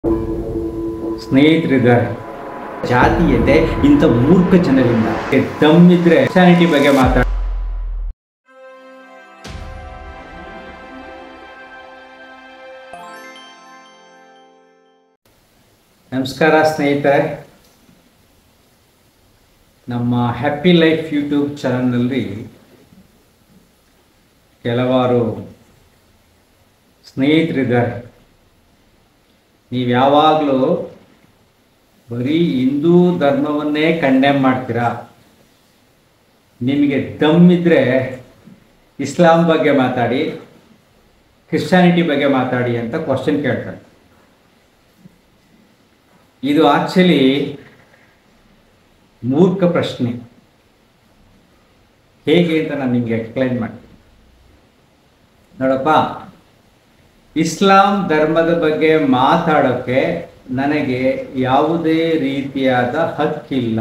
ಸ್ನೇಹಿತರಿದ್ದಾರೆ ಜಾತೀಯತೆ ಇಂಥ ಮೂರ್ಖ ಜನರಿಂದ ದಮ್ಮಿದ್ರೆ ಸ್ಯಾನಿಟಿ ಬಗ್ಗೆ ಮಾತಾಡ ನಮಸ್ಕಾರ ಸ್ನೇಹಿತರೆ ನಮ್ಮ ಹ್ಯಾಪಿ ಲೈಫ್ ಯೂಟ್ಯೂಬ್ ಚಾನಲ್ನಲ್ಲಿ ಕೆಲವಾರು ಸ್ನೇಹಿತರಿದ್ದಾರೆ ನೀವು ಯಾವಾಗಲೂ ಬರೀ ಹಿಂದೂ ಧರ್ಮವನ್ನೇ ಕಂಡೆಮ್ ಮಾಡ್ತೀರಾ ನಿಮಗೆ ದಮ್ಮಿದ್ರೆ ಇಸ್ಲಾಂ ಬಗ್ಗೆ ಮಾತಾಡಿ ಕ್ರಿಶ್ಚಾನಿಟಿ ಬಗ್ಗೆ ಮಾತಾಡಿ ಅಂತ ಕ್ವಶನ್ ಕೇಳ್ತಾರೆ ಇದು ಆಕ್ಚುಲಿ ಮೂರ್ಖ ಪ್ರಶ್ನೆ ಹೇಗೆ ಅಂತ ನಾನು ನಿಮಗೆ ಎಕ್ಸ್ಪ್ಲೈನ್ ಮಾಡ್ತೀನಿ ನೋಡಪ್ಪ ಇಸ್ಲಾಂ ಧರ್ಮದ ಬಗ್ಗೆ ಮಾತಾಡೋಕ್ಕೆ ನನಗೆ ಯಾವುದೇ ರೀತಿಯಾದ ಹಕ್ಕಿಲ್ಲ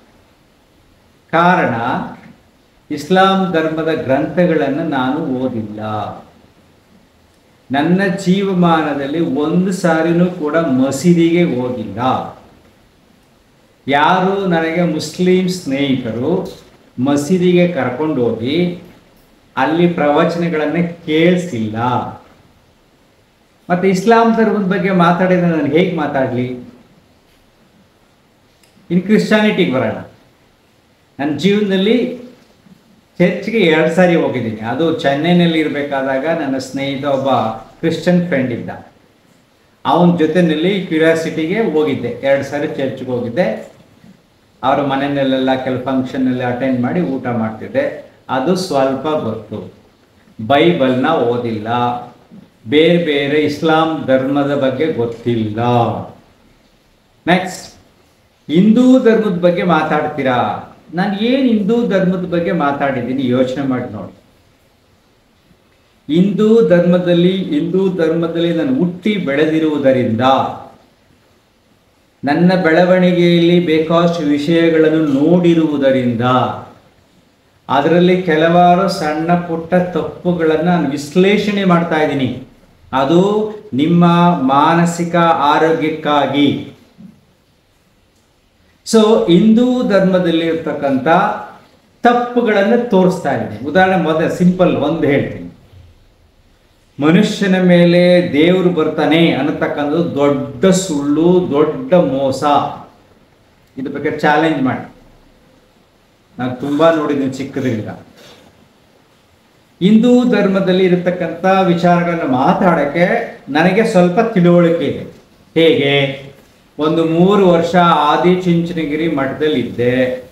ಕಾರಣ ಇಸ್ಲಾಂ ಧರ್ಮದ ಗ್ರಂಥಗಳನ್ನು ನಾನು ಓದಿಲ್ಲ ನನ್ನ ಜೀವಮಾನದಲ್ಲಿ ಒಂದು ಸಾರಿನೂ ಕೂಡ ಮಸೀದಿಗೆ ಹೋಗಿಲ್ಲ ಯಾರು ನನಗೆ ಮುಸ್ಲಿಂ ಸ್ನೇಹಿತರು ಮಸೀದಿಗೆ ಕರ್ಕೊಂಡು ಹೋಗಿ ಅಲ್ಲಿ ಪ್ರವಚನಗಳನ್ನು ಕೇಳಿಸಿಲ್ಲ ಮತ್ತೆ ಇಸ್ಲಾಂ ಧರ್ಮದ ಬಗ್ಗೆ ಮಾತಾಡಿದ್ರೆ ನಾನು ಹೇಗೆ ಮಾತಾಡಲಿ ಇನ್ನು ಕ್ರಿಶ್ಚಾನಿಟಿಗೆ ಬರೋಣ ನನ್ನ ಜೀವನದಲ್ಲಿ ಚರ್ಚ್ಗೆ ಎರಡು ಸಾರಿ ಹೋಗಿದ್ದೀನಿ ಅದು ಚೆನ್ನೈನಲ್ಲಿ ಇರಬೇಕಾದಾಗ ನನ್ನ ಸ್ನೇಹಿತ ಒಬ್ಬ ಕ್ರಿಶ್ಚಿಯನ್ ಫ್ರೆಂಡ್ ಇದ್ದ ಅವನ ಜೊತೆಯಲ್ಲಿ ಕ್ಯೂರಿಯಾಸಿಟಿಗೆ ಹೋಗಿದ್ದೆ ಎರಡು ಸಾರಿ ಚರ್ಚ್ಗೆ ಹೋಗಿದ್ದೆ ಅವರ ಮನೆಯಲ್ಲೆಲ್ಲ ಕೆಲವು ಫಂಕ್ಷನ್ನೆಲ್ಲ ಅಟೆಂಡ್ ಮಾಡಿ ಊಟ ಮಾಡ್ತಿದ್ದೆ ಅದು ಸ್ವಲ್ಪ ಗೊತ್ತು ಬೈಬಲ್ನ ಓದಿಲ್ಲ ಬೇರೆ ಬೇರೆ ಇಸ್ಲಾಂ ಧರ್ಮದ ಬಗ್ಗೆ ಗೊತ್ತಿಲ್ಲ ನೆಕ್ಸ್ಟ್ ಹಿಂದೂ ಧರ್ಮದ ಬಗ್ಗೆ ಮಾತಾಡ್ತೀರಾ ನಾನು ಏನು ಹಿಂದೂ ಧರ್ಮದ ಬಗ್ಗೆ ಮಾತಾಡಿದ್ದೀನಿ ಯೋಚನೆ ಮಾಡಿ ನೋಡಿ ಹಿಂದೂ ಧರ್ಮದಲ್ಲಿ ಹಿಂದೂ ಧರ್ಮದಲ್ಲಿ ನಾನು ಹುಟ್ಟಿ ಬೆಳೆದಿರುವುದರಿಂದ ನನ್ನ ಬೆಳವಣಿಗೆಯಲ್ಲಿ ಬೇಕಾದಷ್ಟು ವಿಷಯಗಳನ್ನು ನೋಡಿರುವುದರಿಂದ ಅದರಲ್ಲಿ ಕೆಲವಾರು ಸಣ್ಣ ಪುಟ್ಟ ತಪ್ಪುಗಳನ್ನು ನಾನು ವಿಶ್ಲೇಷಣೆ ಮಾಡ್ತಾ ಇದ್ದೀನಿ ಅದು ನಿಮ್ಮ ಮಾನಸಿಕ ಆರೋಗ್ಯಕ್ಕಾಗಿ ಸೊ ಹಿಂದೂ ಧರ್ಮದಲ್ಲಿ ಇರ್ತಕ್ಕಂಥ ತಪ್ಪುಗಳನ್ನು ತೋರಿಸ್ತಾ ಇದ್ದೀನಿ ಉದಾಹರಣೆ ಮೊದಲ ಸಿಂಪಲ್ ಒಂದು ಹೇಳ್ತೀನಿ ಮನುಷ್ಯನ ಮೇಲೆ ದೇವರು ಬರ್ತಾನೆ ಅನ್ನತಕ್ಕಂಥದ್ದು ದೊಡ್ಡ ಸುಳ್ಳು ದೊಡ್ಡ ಮೋಸ ಇದ್ರ ಬಗ್ಗೆ ಚಾಲೆಂಜ್ ಮಾಡಿ ನಾನು ತುಂಬ ನೋಡಿದ್ದೀನಿ ಚಿಕ್ಕದ್ರಿಂದ ಹಿಂದೂ ಧರ್ಮದಲ್ಲಿ ಇರತಕ್ಕಂಥ ವಿಚಾರಗಳನ್ನು ಮಾತಾಡೋಕ್ಕೆ ನನಗೆ ಸ್ವಲ್ಪ ತಿಳುವಳಿಕೆ ಇದೆ ಹೇಗೆ ಒಂದು ಮೂರು ವರ್ಷ ಆದಿಚುಂಚನಗಿರಿ ಮಠದಲ್ಲಿದ್ದೆ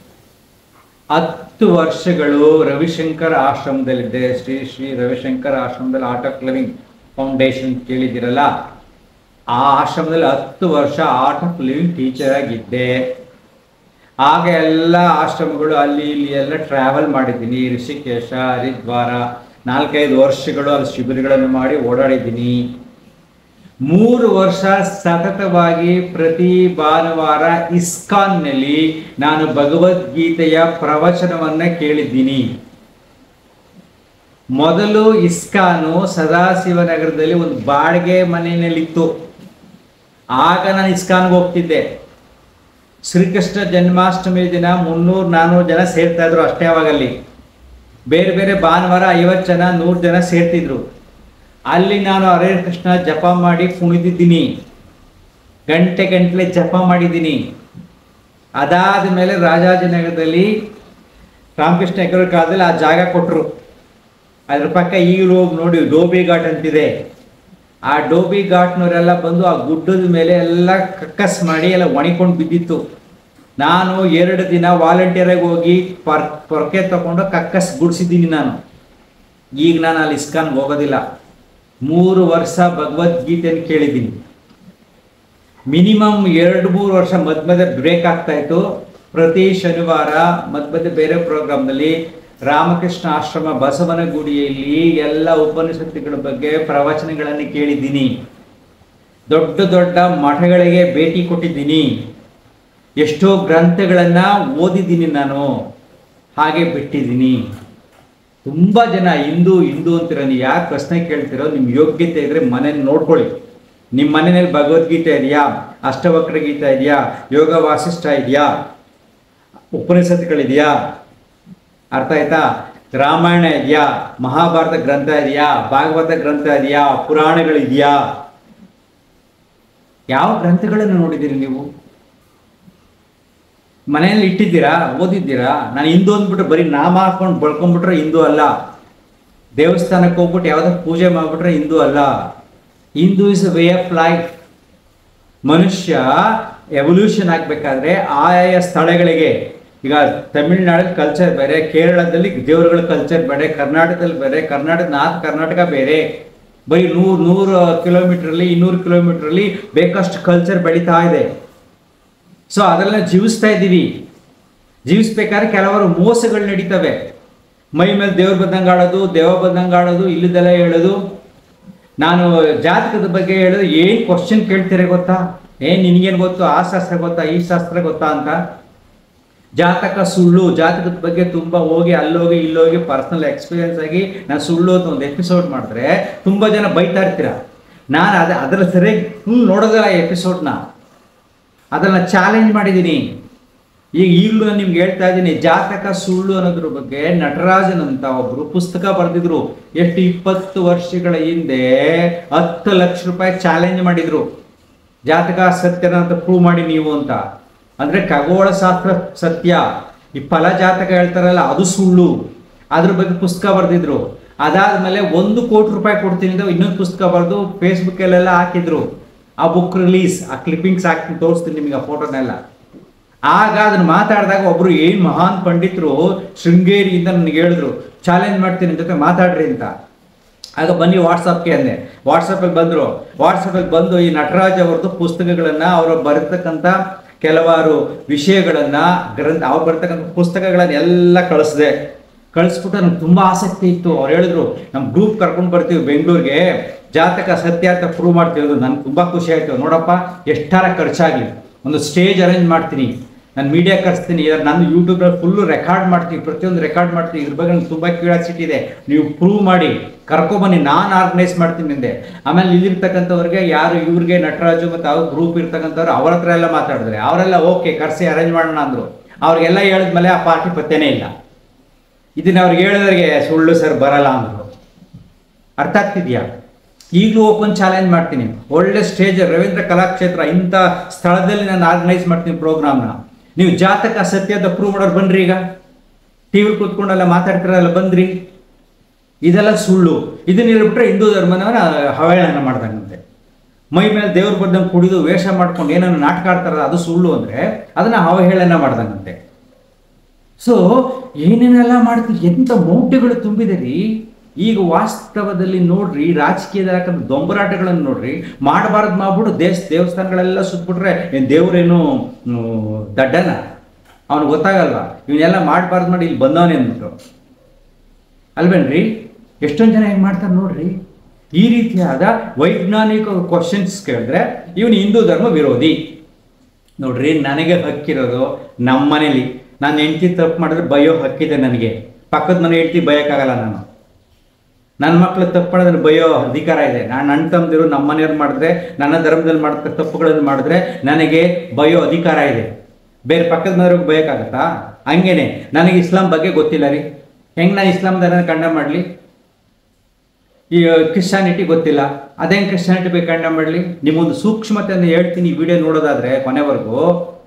ಹತ್ತು ವರ್ಷಗಳು ರವಿಶಂಕರ್ ಆಶ್ರಮದಲ್ಲಿದ್ದೆ ಶ್ರೀ ಶ್ರೀ ರವಿಶಂಕರ್ ಆಶ್ರಮದಲ್ಲಿ ಆರ್ಟ್ ಆಫ್ ಲಿವಿಂಗ್ ಫೌಂಡೇಶನ್ ಕೇಳಿದಿರಲ್ಲ ಆ ಆಶ್ರಮದಲ್ಲಿ ಹತ್ತು ವರ್ಷ ಆರ್ಟ್ ಆಫ್ ಲಿವಿಂಗ್ ಟೀಚರ್ ಆಗಿದ್ದೆ ಆಗ ಎಲ್ಲ ಆಶ್ರಮಗಳು ಅಲ್ಲಿ ಇಲ್ಲಿ ಎಲ್ಲ ಟ್ರಾವೆಲ್ ಮಾಡಿದ್ದೀನಿ ಋಷಿಕೇಶ ಹರಿದ್ವಾರ ನಾಲ್ಕೈದು ವರ್ಷಗಳು ಅಲ್ಲಿ ಶಿಬಿರಗಳನ್ನು ಮಾಡಿ ಓಡಾಡಿದ್ದೀನಿ ಮೂರು ವರ್ಷ ಸತತವಾಗಿ ಪ್ರತಿ ಭಾನುವಾರ ಇಸ್ಕಾನ್ನಲ್ಲಿ ನಾನು ಭಗವದ್ಗೀತೆಯ ಪ್ರವಚನವನ್ನ ಕೇಳಿದ್ದೀನಿ ಮೊದಲು ಇಸ್ಕಾನು ಸದಾಶಿವನಗರದಲ್ಲಿ ಒಂದು ಬಾಡಿಗೆ ಮನೆಯಲ್ಲಿತ್ತು ಆಗ ನಾನು ಇಸ್ಕಾನ್ಗೆ ಹೋಗ್ತಿದ್ದೆ ಶ್ರೀಕೃಷ್ಣ ಜನ್ಮಾಷ್ಟಮಿ ದಿನ ಮುನ್ನೂರು ನಾನ್ನೂರು ಜನ ಸೇರ್ತಾ ಇದ್ರು ಅಷ್ಟೇ ಅವಾಗಲ್ಲಿ ಬೇರೆ ಬೇರೆ ಭಾನುವಾರ ಐವತ್ತು ಜನ ನೂರು ಜನ ಸೇರ್ತಿದ್ರು ಅಲ್ಲಿ ನಾನು ಹರೇ ಕೃಷ್ಣ ಜಪ ಮಾಡಿ ಕುಣಿದಿದ್ದೀನಿ ಗಂಟೆ ಗಂಟಲೆ ಜಪ ಮಾಡಿದ್ದೀನಿ ಅದಾದ ಮೇಲೆ ರಾಜಾಜಿನಗರದಲ್ಲಿ ರಾಮಕೃಷ್ಣ ಹೆಗರ ಕಾಲದಲ್ಲಿ ಆ ಜಾಗ ಕೊಟ್ಟರು ಅದ್ರ ಪಕ್ಕ ಈಗಲೂ ಹೋಗಿ ನೋಡಿ ಡೋಬಿ ಘಾಟ್ ಅಂತಿದೆ ಆ ಡೋಬಿ ಘಾಟ್ನವರೆಲ್ಲ ಬಂದು ಆ ಗುಡ್ಡದ ಮೇಲೆ ಎಲ್ಲ ಕಕ್ಕಸ್ ಮಾಡಿ ಎಲ್ಲ ಒಣಿಕೊಂಡು ಬಿದ್ದಿತ್ತು ನಾನು ಎರಡು ದಿನ ವಾಲಂಟಿಯರಾಗಿ ಹೋಗಿ ಪರ್ ಪೊರಕೆ ತಗೊಂಡು ಕಕ್ಕಸ್ ಗುಡಿಸಿದ್ದೀನಿ ನಾನು ಈಗ ನಾನು ಅಲ್ಲಿ ಇಸ್ಕಾನ್ಗೆ ಹೋಗೋದಿಲ್ಲ ಮೂರು ವರ್ಷ ಭಗವದ್ಗೀತೆಯನ್ನು ಕೇಳಿದ್ದೀನಿ ಮಿನಿಮಮ್ ಎರಡು ಮೂರು ವರ್ಷ ಮಧ್ಯ ಮಧ್ಯೆ ಬ್ರೇಕ್ ಆಗ್ತಾ ಇತ್ತು ಪ್ರತಿ ಶನಿವಾರ ಮಧ್ಯ ಮಧ್ಯೆ ಬೇರೆ ಪ್ರೋಗ್ರಾಮ್ನಲ್ಲಿ ರಾಮಕೃಷ್ಣ ಆಶ್ರಮ ಬಸವನ ಗುಡಿಯಲ್ಲಿ ಎಲ್ಲ ಉಪನಿಷತ್ತುಗಳ ಬಗ್ಗೆ ಪ್ರವಚನಗಳನ್ನು ಕೇಳಿದ್ದೀನಿ ದೊಡ್ಡ ದೊಡ್ಡ ಮಠಗಳಿಗೆ ಭೇಟಿ ಕೊಟ್ಟಿದ್ದೀನಿ ಎಷ್ಟೋ ಗ್ರಂಥಗಳನ್ನು ಓದಿದ್ದೀನಿ ನಾನು ಹಾಗೆ ಬಿಟ್ಟಿದ್ದೀನಿ ತುಂಬ ಜನ ಹಿಂದೂ ಹಿಂದೂ ಅಂತೀರ ನೀವು ಯಾರು ಪ್ರಶ್ನೆ ಕೇಳ್ತಿರೋ ನಿಮ್ಮ ಯೋಗ್ಯತೆ ಇದ್ರೆ ಮನೇಲಿ ನೋಡ್ಕೊಳ್ಳಿ ನಿಮ್ಮ ಮನೆಯಲ್ಲಿ ಭಗವದ್ಗೀತೆ ಇದೆಯಾ ಅಷ್ಟವಕ್ರ ಗೀತೆ ಇದೆಯಾ ಯೋಗ ವಾಸಿಷ್ಠ ಇದೆಯಾ ಉಪನಿಷತ್ತುಗಳಿದೆಯಾ ಅರ್ಥ ಆಯ್ತಾ ರಾಮಾಯಣ ಇದೆಯಾ ಮಹಾಭಾರತ ಗ್ರಂಥ ಇದೆಯಾ ಭಾಗವತ ಗ್ರಂಥ ಇದೆಯಾ ಪುರಾಣಗಳಿದೆಯಾ ಯಾವ ಗ್ರಂಥಗಳನ್ನು ನೋಡಿದ್ದೀರಿ ನೀವು ಮನೆಯಲ್ಲಿ ಇಟ್ಟಿದ್ದೀರಾ ಓದಿದ್ದೀರಾ ನಾನು ಹಿಂದೂ ಅಂದ್ಬಿಟ್ರೆ ಬರೀ ನಾಮ ಹಾಕೊಂಡು ಬಳ್ಕೊಂಡ್ಬಿಟ್ರೆ ಹಿಂದೂ ಅಲ್ಲ ದೇವಸ್ಥಾನಕ್ಕೆ ಹೋಗ್ಬಿಟ್ಟು ಯಾವುದೋ ಪೂಜೆ ಮಾಡಿಬಿಟ್ರೆ ಹಿಂದೂ ಅಲ್ಲ Hindu is a way of life ಮನುಷ್ಯ ಎವಲ್ಯೂಷನ್ ಆಗಬೇಕಾದ್ರೆ ಆಯಾಯ ಸ್ಥಳಗಳಿಗೆ ಈಗ ತಮಿಳ್ನಾಡಲ್ಲಿ ಕಲ್ಚರ್ ಬೇರೆ ಕೇರಳದಲ್ಲಿ ದೇವರುಗಳ ಕಲ್ಚರ್ ಬೇರೆ ಕರ್ನಾಟಕದಲ್ಲಿ ಬೇರೆ ಕರ್ನಾಟಕ ನಾರ್ತ್ ಕರ್ನಾಟಕ ಬೇರೆ ಬರೀ ನೂರು ನೂರು ಕಿಲೋಮೀಟ್ರಲ್ಲಿ ಇನ್ನೂರು ಕಿಲೋಮೀಟ್ರಲ್ಲಿ ಬೇಕಷ್ಟು ಕಲ್ಚರ್ ಬೆಳೀತಾ ಇದೆ ಸೊ ಅದೆಲ್ಲ ಜೀವಿಸ್ತಾ ಇದ್ದೀವಿ ಜೀವಿಸ್ಬೇಕಾದ್ರೆ ಕೆಲವರು ಮೋಸಗಳು ನಡೀತವೆ ಮೈ ಮೇಲೆ ದೇವ್ರ ಬಂದಂಗೆ ಆಡೋದು ದೇವ ಬಂದಂಗೆ ಆಡೋದು ಇಲ್ಲದೆಲ್ಲ ಹೇಳೋದು ನಾನು ಜಾತಕದ ಬಗ್ಗೆ ಹೇಳೋದು ಏನು ಕ್ವಶನ್ ಕೇಳ್ತೀರ ಗೊತ್ತಾ ಏನ್ ನಿನಗೇನು ಗೊತ್ತು ಆ ಶಾಸ್ತ್ರ ಗೊತ್ತಾ ಈ ಶಾಸ್ತ್ರ ಗೊತ್ತಾ ಅಂತ ಜಾತಕ ಸುಳ್ಳು ಜಾತಕದ ಬಗ್ಗೆ ತುಂಬ ಹೋಗಿ ಅಲ್ಲೋಗಿ ಇಲ್ಲೋಗಿ ಪರ್ಸನಲ್ ಎಕ್ಸ್ಪೀರಿಯನ್ಸ್ ಆಗಿ ನಾನು ಸುಳ್ಳು ಅಂತ ಒಂದು ಎಪಿಸೋಡ್ ಮಾಡಿದ್ರೆ ತುಂಬ ಜನ ಬೈತಾ ಇರ್ತೀರ ನಾನು ಅದ ಅದರ ಸರಿಯಾಗಿ ಫುಲ್ ನೋಡೋದಿಲ್ಲ ಆ ಎಪಿಸೋಡ್ನ ಅದನ್ನು ಚಾಲೆಂಜ್ ಮಾಡಿದ್ದೀನಿ ಈಗ ಈಗಲೂ ನಾನು ನಿಮ್ಗೆ ಹೇಳ್ತಾ ಇದ್ದೀನಿ ಜಾತಕ ಸುಳ್ಳು ಅನ್ನೋದ್ರ ಬಗ್ಗೆ ನಟರಾಜನ್ ಅಂತ ಒಬ್ರು ಪುಸ್ತಕ ಬರೆದಿದ್ರು ಎಷ್ಟು ಇಪ್ಪತ್ತು ವರ್ಷಗಳ ಹಿಂದೆ ಹತ್ತು ಲಕ್ಷ ರೂಪಾಯಿ ಚಾಲೆಂಜ್ ಮಾಡಿದ್ರು ಜಾತಕ ಸತ್ಯನ ಅಂತ ಪ್ರೂವ್ ಮಾಡಿ ನೀವು ಅಂತ ಅಂದ್ರೆ ಖಗೋಳ ಶಾಸ್ತ್ರ ಸತ್ಯ ಈ ಫಲ ಜಾತಕ ಹೇಳ್ತಾರಲ್ಲ ಅದು ಸುಳ್ಳು ಅದ್ರ ಬಗ್ಗೆ ಪುಸ್ತಕ ಬರೆದಿದ್ರು ಅದಾದ್ಮೇಲೆ ಒಂದು ಕೋಟಿ ರೂಪಾಯಿ ಕೊಡ್ತೀನಿ ಅಂತ ಇನ್ನೊಂದು ಪುಸ್ತಕ ಬರೆದು ಫೇಸ್ಬುಕ್ಕಲ್ಲೆಲ್ಲ ಹಾಕಿದ್ರು ಆ ಬುಕ್ ರಿಲೀಸ್ ಆ ಕ್ಲಿಪ್ಪಿಂಗ್ಸ್ ಹಾಕಿ ತೋರಿಸ್ತೀನಿ ನಿಮಗೆ ಆ ಫೋಟೋನೆಲ್ಲ ಆಗ ಅದನ್ನ ಮಾತಾಡಿದಾಗ ಒಬ್ರು ಏನ್ ಮಹಾನ್ ಪಂಡಿತರು ಶೃಂಗೇರಿಯಿಂದ ನನಗೆ ಹೇಳಿದ್ರು ಚಾಲೆಂಜ್ ಮಾಡ್ತೀನಿ ನಿಮ್ ಜೊತೆ ಮಾತಾಡ್ರಿ ಅಂತ ಆಗ ಬನ್ನಿ ವಾಟ್ಸಪ್ಗೆ ಅಂದೆ ವಾಟ್ಸಪ್ಪಲ್ಲಿ ಬಂದರು ವಾಟ್ಸಪ್ಪಲ್ಲಿ ಬಂದು ಈ ನಟರಾಜ್ ಅವ್ರದ್ದು ಪುಸ್ತಕಗಳನ್ನು ಅವರು ಬರೆತಕ್ಕಂಥ ಕೆಲವಾರು ವಿಷಯಗಳನ್ನು ಗ್ರಂಥ ಅವ್ರು ಬರ್ತಕ್ಕಂಥ ಪುಸ್ತಕಗಳನ್ನು ಎಲ್ಲ ಕಳಿಸ್ದೆ ಕಳಿಸ್ಬಿಟ್ಟು ನನಗೆ ತುಂಬ ಆಸಕ್ತಿ ಇತ್ತು ಅವ್ರು ಹೇಳಿದ್ರು ನಮ್ಮ ಗ್ರೂಪ್ ಕರ್ಕೊಂಡು ಬರ್ತೀವಿ ಬೆಂಗಳೂರಿಗೆ ಜಾತಕ ಸತ್ಯ ಅಂತ ಪ್ರೂವ್ ಮಾಡ್ತೀವಿ ಅದು ನನಗೆ ತುಂಬ ಖುಷಿ ಆಯಿತು ನೋಡಪ್ಪ ಎಷ್ಟಾರ ಖರ್ಚಾಗಲಿ ಒಂದು ಸ್ಟೇಜ್ ಅರೇಂಜ್ ಮಾಡ್ತೀನಿ ನಾನು ಮೀಡಿಯಾ ಕರೆಸ್ತೀನಿ ಇಲ್ಲ ನಾನು ಯೂಟ್ಯೂಬ್ನಲ್ಲಿ ಫುಲ್ಲು ರೆಕಾರ್ಡ್ ಮಾಡ್ತೀನಿ ಪ್ರತಿಯೊಂದು ರೆಕಾರ್ಡ್ ಮಾಡ್ತೀನಿ ಇದ್ರ ಬಗ್ಗೆ ನನಗೆ ತುಂಬ ಕ್ಯೂರಿಯಾಸಿಟಿ ಇದೆ ನೀವು ಪ್ರೂವ್ ಮಾಡಿ ಕರ್ಕೊಬನ್ನಿ ನಾನು ಆರ್ಗನೈಸ್ ಮಾಡ್ತೀನಿ ಅಂದೆ ಆಮೇಲೆ ಇಲ್ಲಿರ್ತಕ್ಕಂಥವ್ರಿಗೆ ಯಾರು ಇವ್ರಿಗೆ ನಟರಾಜು ಮತ್ತು ಅವ್ರ ಗ್ರೂಪ್ ಇರ್ತಕ್ಕಂಥವ್ರು ಅವ್ರ ಹತ್ರ ಎಲ್ಲ ಮಾತಾಡಿದ್ರೆ ಅವರೆಲ್ಲ ಓಕೆ ಕರೆಸಿ ಅರೇಂಜ್ ಮಾಡೋಣ ಅಂದರು ಅವ್ರಿಗೆಲ್ಲ ಹೇಳಿದ್ಮೇಲೆ ಆ ಪಾರ್ಟಿ ಪತ್ತೇನೇ ಇಲ್ಲ ಇದನ್ನ ಅವ್ರಿಗೆ ಹೇಳಿದವ್ರಿಗೆ ಸುಳ್ಳು ಸರ್ ಬರಲ್ಲ ಅಂದರು ಅರ್ಥ ಆಗ್ತಿದ್ಯಾ ಈಗಲೂ ಓಪನ್ ಚಾಲೆಂಜ್ ಮಾಡ್ತೀನಿ ಒಳ್ಳೆ ಸ್ಟೇಜ್ ರವೀಂದ್ರ ಕಲಾಕ್ಷೇತ್ರ ಇಂಥ ಸ್ಥಳದಲ್ಲಿ ನಾನು ಆರ್ಗನೈಸ್ ಮಾಡ್ತೀನಿ ಪ್ರೋಗ್ರಾಮ್ನ ನೀವು ಜಾತಕ ಸತ್ಯದ ಪ್ರೂವ್ ಮಾಡೋರು ಬನ್ರಿ ಈಗ ಟಿ ವಿ ಕೂತ್ಕೊಂಡೆಲ್ಲ ಮಾತಾಡ್ತಿರಲ್ಲ ಬಂದ್ರಿ ಇದೆಲ್ಲ ಸುಳ್ಳು ಇದನ್ನ ಹೇಳ್ಬಿಟ್ರೆ ಹಿಂದೂ ಧರ್ಮನವರ ಹವೇಳನ ಮಾಡ್ದಂಗಂತೆ ಮೈ ಮೇಲೆ ದೇವ್ರ ಬಂದಂಗೆ ಕುಡಿದು ವೇಷ ಮಾಡ್ಕೊಂಡು ಏನನ್ನು ನಾಟಕ ಆಡ್ತಾರಲ್ಲ ಅದು ಸುಳ್ಳು ಅಂದರೆ ಅದನ್ನು ಅವಹೇಳನ ಮಾಡ್ದಂಗಂತೆ ಸೊ ಏನೇನೆಲ್ಲ ಮಾಡ್ತೀವಿ ಎಂಥ ಮೌಢ್ಯಗಳು ತುಂಬಿದೆ ರೀ ಈಗ ವಾಸ್ತವದಲ್ಲಿ ನೋಡ್ರಿ ರಾಜಕೀಯದ ಯಾಕಂದ್ರೆ ದೊಂಬರಾಟಗಳನ್ನು ನೋಡ್ರಿ ಮಾಡಬಾರ್ದು ಮಾಡ್ಬಿಟ್ಟು ದೇಶ ದೇವಸ್ಥಾನಗಳೆಲ್ಲ ಸುತ್ಬಿಟ್ರೆ ಏನು ದೇವ್ರೇನು ಮ್, ದಡ್ಡನ ಅವ್ನಿಗೆ ಗೊತ್ತಾಗಲ್ವಾ ಇವನ್ನೆಲ್ಲ ಮಾಡಬಾರ್ದು ಮಾಡಿ ಇಲ್ಲಿ ಬಂದವನೇ ಅಂದ್ಬಿಟ್ಟು ಅಲ್ವೇನ್ರಿ ಎಷ್ಟೊಂದು ಜನ ಹೆಂಗೆ ಮಾಡ್ತಾರೆ ನೋಡ್ರಿ ಈ ರೀತಿಯಾದ ವೈಜ್ಞಾನಿಕ ಕ್ವಶನ್ಸ್ ಕೇಳಿದ್ರೆ ಇವನು ಹಿಂದೂ ಧರ್ಮ ವಿರೋಧಿ ನೋಡ್ರಿ ನನಗೆ ಹಕ್ಕಿರೋದು ನಮ್ಮ ಮನೇಲಿ ನಾನು ಹೆಂಡ್ತಿ ತಪ್ಪು ಮಾಡಿದ್ರೆ ಬಯೋ ಹಕ್ಕಿದೆ ನನಗೆ ಪಕ್ಕದ ಮನೆ ಹೆಂಡ್ತಿ ಬಯೋಕ್ಕಾಗಲ್ಲ ನಾನು ನನ್ನ ಮಕ್ಳು ತಪ್ಪು ಮಾಡಿದ್ರೆ ಬಯೋ ಅಧಿಕಾರ ಇದೆ ನಾನು ಅಣ್ಣ ತಮ್ಮದಿರು ನಮ್ಮ ಮನೆಯವ್ರು ಮಾಡಿದ್ರೆ ನನ್ನ ಧರ್ಮದಲ್ಲಿ ಮಾಡ್ತ ತಪ್ಪುಗಳನ್ನು ಮಾಡಿದ್ರೆ ನನಗೆ ಬಯೋ ಅಧಿಕಾರ ಇದೆ ಬೇರೆ ಪಕ್ಕದ ಮನೆಯವ್ರಿಗೆ ಬಯೋಕ್ಕಾಗತ್ತಾ ಹಂಗೇನೆ ನನಗೆ ಇಸ್ಲಾಂ ಬಗ್ಗೆ ಗೊತ್ತಿಲ್ಲ ರೀ ಹೆಂಗೆ ನಾನು ಇಸ್ಲಾಂ ಧರ್ಮ ಕಂಡ ಮಾಡಲಿ ಈ ಕ್ರಿಶ್ಚಾನಿಟಿ ಗೊತ್ತಿಲ್ಲ ಅದೇನು ಕ್ರಿಶ್ಚಾನಿಟಿ ಬೇಕು ಕಂಡ ಮಾಡಲಿ ನಿಮ್ಮೊಂದು ಸೂಕ್ಷ್ಮತೆಯನ್ನು ಹೇಳ್ತೀನಿ ಈ ವಿಡಿಯೋ ನೋಡೋದಾದ್ರೆ ಕೊನೆವರೆಗೂ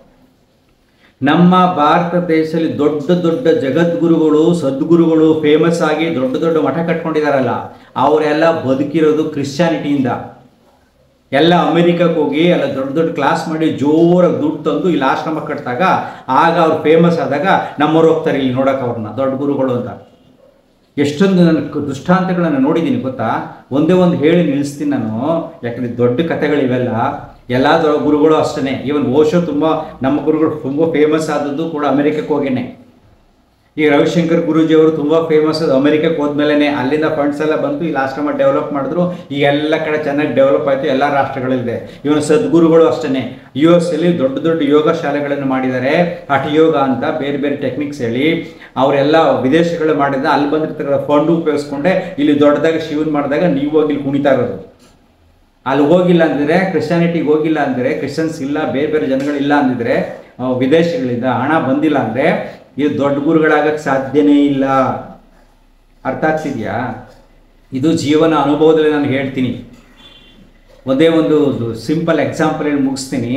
ನಮ್ಮ ಭಾರತ ದೇಶದಲ್ಲಿ ದೊಡ್ಡ ದೊಡ್ಡ ಜಗದ್ಗುರುಗಳು ಸದ್ಗುರುಗಳು ಫೇಮಸ್ ಆಗಿ ದೊಡ್ಡ ದೊಡ್ಡ ಮಠ ಕಟ್ಕೊಂಡಿದಾರಲ್ಲ ಅವರೆಲ್ಲ ಬದುಕಿರೋದು ಕ್ರಿಶ್ಚಾನಿಟಿಯಿಂದ ಎಲ್ಲ ಅಮೆರಿಕಕ್ಕೆ ಹೋಗಿ ಎಲ್ಲ ದೊಡ್ಡ ದೊಡ್ಡ ಕ್ಲಾಸ್ ಮಾಡಿ ಜೋರಾಗಿ ದುಡ್ಡು ತಂದು ಇಲ್ಲಿ ಆಶ್ರಮ ಕಟ್ಟಿದಾಗ ಆಗ ಅವ್ರು ಫೇಮಸ್ ಆದಾಗ ನಮ್ಮವ್ರು ಹೋಗ್ತಾರೆ ಇಲ್ಲಿ ನೋಡಕ್ಕೆ ಅವ್ರನ್ನ ದೊಡ್ಡ ಗುರುಗಳು ಅಂತ ಎಷ್ಟೊಂದು ನನ್ನ ಕ- ದೃಷ್ಟಾಂತಗಳನ್ನು ನೋಡಿದ್ದೀನಿ ಗೊತ್ತಾ ಒಂದೇ ಒಂದು ಹೇಳಿ ನಿಲ್ಲಿಸ್ತೀನಿ ನಾನು ಯಾಕಂದ್ರೆ ದೊಡ್ಡ ಕಥೆಗಳಿವೆಲ್ಲ ಎಲ್ಲ ದೊ- ಗುರುಗಳು ಅಷ್ಟೇ ಈವನ್ ಓಶೋ ತುಂಬ ನಮ್ಮ ಗುರುಗಳು ತುಂಬ ಫೇಮಸ್ ಆದದ್ದು ಕೂಡ ಅಮೆರಿಕಕ್ಕೆ ಹೋಗೇನೆ ಈ ರವಿಶಂಕರ್ ಗುರೂಜಿ ಅವರು ತುಂಬ ಫೇಮಸ್ ಅದು ಅಮೆರಿಕಕ್ಕೆ ಹೋದ್ಮೇಲೆ ಅಲ್ಲಿಂದ ಫಂಡ್ಸ್ ಎಲ್ಲ ಬಂತು ಇಲ್ಲಿ ಆಶ್ರಮ ಡೆವಲಪ್ ಮಾಡಿದ್ರು ಈ ಎಲ್ಲ ಕಡೆ ಚೆನ್ನಾಗಿ ಡೆವಲಪ್ ಆಯಿತು ಎಲ್ಲ ರಾಷ್ಟ್ರಗಳಲ್ಲಿದೆ ಇವನು ಸದ್ಗುರುಗಳು ಅಷ್ಟೇ ಯು ಎಸ್ ಅಲ್ಲಿ ದೊಡ್ಡ ದೊಡ್ಡ ಯೋಗ ಶಾಲೆಗಳನ್ನು ಮಾಡಿದ್ದಾರೆ ಹಠ ಯೋಗ ಅಂತ ಬೇರೆ ಬೇರೆ ಟೆಕ್ನಿಕ್ಸ್ ಹೇಳಿ ಅವರೆಲ್ಲ ವಿದೇಶಗಳು ಮಾಡಿದ ಅಲ್ಲಿ ಬಂದಿರ್ತಕ್ಕಂಥ ಫಂಡ್ ಉಪಯೋಗಿಸ್ಕೊಂಡೆ ಇಲ್ಲಿ ದೊಡ್ಡದಾಗಿ ಶಿವನ್ ಮಾಡಿದಾಗ ನೀವು ಹೋಗಿ ಇಲ್ಲಿ ಕುಣಿತಾ ಇರೋದು ಅಲ್ಲಿ ಹೋಗಿಲ್ಲ ಅಂದಿದ್ರೆ ಕ್ರಿಶ್ಚಾನಿಟಿಗೆ ಹೋಗಿಲ್ಲ ಅಂದರೆ ಕ್ರಿಶ್ಚಿಯನ್ಸ್ ಇಲ್ಲ ಬೇರೆ ಬೇರೆ ಜನಗಳಿಲ್ಲ ಅಂದಿದ್ರೆ ಆ, ವಿದೇಶಗಳಿಂದ ಹಣ ಬಂದಿಲ್ಲ ಅಂದರೆ ಇದು ದೊಡ್ಡ ಗುರುಗಳಾಗಕ್ಕೆ ಸಾಧ್ಯನೇ ಇಲ್ಲ ಅರ್ಥ ಆಗ್ತಿದೆಯಾ ಇದು ಜೀವನ ಅನುಭವದಲ್ಲಿ ನಾನು ಹೇಳ್ತೀನಿ ಒಂದೇ ಒಂದು ಸಿಂಪಲ್ ಎಕ್ಸಾಂಪಲ್ ಹೇಳಿ ಮುಗಿಸ್ತೀನಿ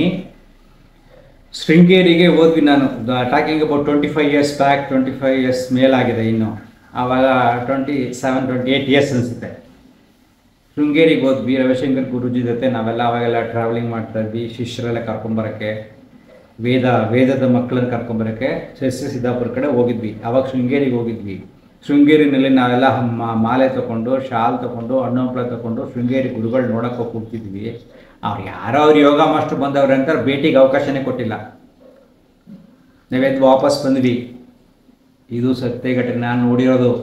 ಶೃಂಗೇರಿಗೆ ಹೋದ್ವಿ ನಾನು talking about twenty five years back twenty five years ಮೇಲಾಗಿದೆ ಇನ್ನು ಆವಾಗ twenty seven twenty eight years ಅನಿಸುತ್ತೆ ಶೃಂಗೇರಿಗೆ ಹೋದ್ವಿ ರವಿಶಂಕರ್ ಗುರುಜಿ ಜೊತೆ ನಾವೆಲ್ಲ ಅವಾಗೆಲ್ಲ ಟ್ರಾವೆಲಿಂಗ್ ಮಾಡ್ತಾ ಇದ್ವಿ ಶಿಷ್ಯರೆಲ್ಲ ಕರ್ಕೊಂಬರಕ್ಕೆ ವೇದ ವೇದದ ಮಕ್ಕಳನ್ನ ಕರ್ಕೊಂಬರಕ್ಕೆ ಶಸ್ಯ ಸಿದ್ದಾಪುರ ಕಡೆ ಹೋಗಿದ್ವಿ ಅವಾಗ ಶೃಂಗೇರಿಗೆ ಹೋಗಿದ್ವಿ ಶೃಂಗೇರಿನಲ್ಲಿ ನಾವೆಲ್ಲ ಮ- ಮಾಲೆ ತಗೊಂಡು ಶಾಲ್ ತಗೊಂಡು ಹಣ್ಣು ಹಂಪಲ ತಗೊಂಡು ಶೃಂಗೇರಿ ಗುರುಗಳು ನೋಡಕ್ಕೆ ಹೋಗಿ ಕೂತಿದ್ವಿ ಅವ್ರು ಯಾರೋ ಅವ್ರು ಯೋಗ ಮಾಸ್ಟರ್ ಬಂದವ್ರೆ ಅಂತ ಭೇಟಿಗೆ ಅವಕಾಶನೇ ಕೊಟ್ಟಿಲ್ಲ ನಾವೆದ್ದು ವಾಪಸ್ ಬಂದ್ವಿ ಇದು ಸತ್ಯ ಘಟನೆ ನಾನು ನೋಡಿರೋದು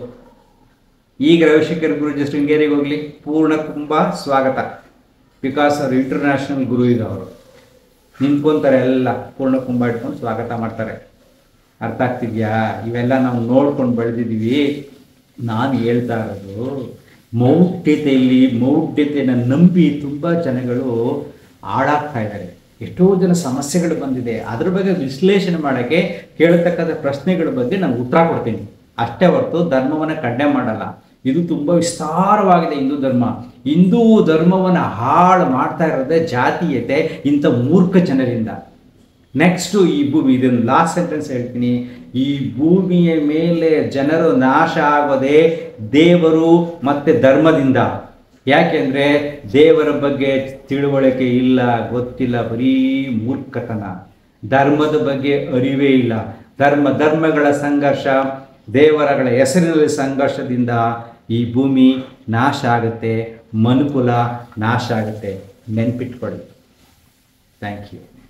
ಈಗ ರವಿಶಂಕರ್ ಗುರುಜಿ ಶೃಂಗೇರಿಗೆ ಹೋಗ್ಲಿ ಪೂರ್ಣ ಕುಂಭ ಸ್ವಾಗತ ಬಿಕಾಸ್ ಅವ್ರು ಇಂಟರ್ನ್ಯಾಷನಲ್ ಗುರು ಈಗ ಅವರು ನಿಂತ್ಕೊಂತಾರೆ ಎಲ್ಲ ಪೂರ್ಣ ಕುಂಭ ಇಟ್ಕೊಂಡು ಸ್ವಾಗತ ಮಾಡ್ತಾರೆ ಅರ್ಥ ಆಗ್ತಿದ್ಯಾ ಇವೆಲ್ಲ ನಾವು ನೋಡ್ಕೊಂಡು ಬೆಳೆದಿದ್ದೀವಿ ನಾನು ಹೇಳ್ತಾ ಇರೋದು ಮೌಢ್ಯತೆಯಲ್ಲಿ ಮೌಢ್ಯತೆಯನ್ನು ನಂಬಿ ತುಂಬ ಜನಗಳು ಹಾಳಾಗ್ತಾ ಇದ್ದಾರೆ ಎಷ್ಟೋ ಜನ ಸಮಸ್ಯೆಗಳು ಬಂದಿದೆ ಅದ್ರ ಬಗ್ಗೆ ವಿಶ್ಲೇಷಣೆ ಮಾಡೋಕ್ಕೆ ಕೇಳತಕ್ಕಂಥ ಪ್ರಶ್ನೆಗಳ ಬಗ್ಗೆ ನಾನು ಉತ್ತರ ಕೊಡ್ತೀನಿ ಅಷ್ಟೇ ಹೊರತು ಧರ್ಮವನ್ನು ಖಂಡನೆ ಮಾಡಲ್ಲ ಇದು ತುಂಬ ವಿಸ್ತಾರವಾಗಿದೆ ಹಿಂದೂ ಧರ್ಮ ಹಿಂದೂ ಧರ್ಮವನ್ನು ಹಾಳು ಮಾಡ್ತಾ ಇರೋದೇ ಜಾತೀಯತೆ ಇಂಥ ಮೂರ್ಖ ಜನರಿಂದ ನೆಕ್ಸ್ಟು ಈ ಭೂಮಿ ಇದನ್ನು ಲಾಸ್ಟ್ ಸೆಂಟೆನ್ಸ್ ಹೇಳ್ತೀನಿ ಈ ಭೂಮಿಯ ಮೇಲೆ ಜನರು ನಾಶ ಆಗೋದೇ ದೇವರು ಮತ್ತು ಧರ್ಮದಿಂದ ಯಾಕೆಂದರೆ ದೇವರ ಬಗ್ಗೆ ತಿಳುವಳಿಕೆ ಇಲ್ಲ ಗೊತ್ತಿಲ್ಲ ಬರೀ ಮೂರ್ಖತನ ಧರ್ಮದ ಬಗ್ಗೆ ಅರಿವೇ ಇಲ್ಲ ಧರ್ಮ ಧರ್ಮಗಳ ಸಂಘರ್ಷ ದೇವರಗಳ ಹೆಸರಿನಲ್ಲಿ ಸಂಘರ್ಷದಿಂದ ಈ ಭೂಮಿ ನಾಶ ಆಗುತ್ತೆ ಮನುಕುಲ ನಾಶ ಆಗುತ್ತೆ ನೆನ್ಪಿಟ್ಕೊಳ್ಳಿ ಥ್ಯಾಂಕ್ ಯು